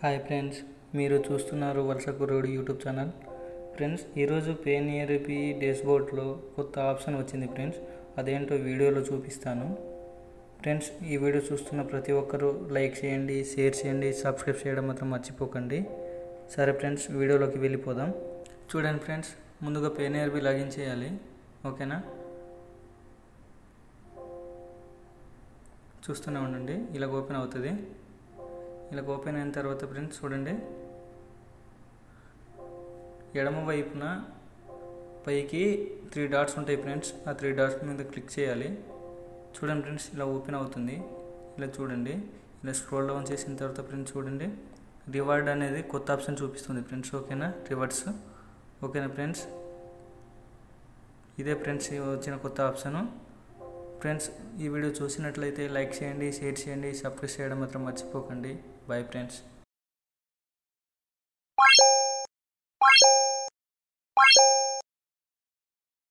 hi friends మీరు చూస్తున్నారు వలసకు రోడ్ యూట్యూబ్ ఛానల్ ఫ్రెండ్స్ ఈరోజు పేనియర్పి డాష్బోర్డ్లో కొత్త ఆప్షన్ వచ్చింది ఫ్రెండ్స్ అదేంటో వీడియోలో చూపిస్తాను ఫ్రెండ్స్ ఈ వీడియో చూస్తున్న ప్రతి ఒక్కరూ లైక్ చేయండి షేర్ చేయండి సబ్స్క్రైబ్ చేయడం మాత్రం మర్చిపోకండి సరే ఫ్రెండ్స్ వీడియోలోకి వెళ్ళిపోదాం చూడండి ఫ్రెండ్స్ ముందుగా పేనియర్బి లాగిన్ చేయాలి ఓకేనా చూస్తూనే ఉండండి ఇలా ఓపెన్ అవుతుంది ఇలా ఓపెన్ అయిన తర్వాత ఫ్రెండ్స్ చూడండి ఎడమ వైపున పైకి త్రీ డాట్స్ ఉంటాయి ఫ్రెండ్స్ ఆ త్రీ డాట్స్ మీద క్లిక్ చేయాలి చూడండి ఫ్రెండ్స్ ఇలా ఓపెన్ అవుతుంది ఇలా చూడండి ఇలా స్క్రోల్ డౌన్ చేసిన తర్వాత ఫ్రెండ్స్ చూడండి రివార్డ్ అనేది కొత్త ఆప్షన్ చూపిస్తుంది ఫ్రెండ్స్ ఓకేనా రివార్డ్స్ ఓకేనా ఫ్రెండ్స్ ఇదే ఫ్రెండ్స్ వచ్చిన కొత్త ఆప్షను ఫ్రెండ్స్ ఈ వీడియో చూసినట్లయితే లైక్ చేయండి షేర్ చేయండి సబ్స్క్రైబ్ చేయడం మాత్రం మర్చిపోకండి బాయ్ ఫ్రెండ్స్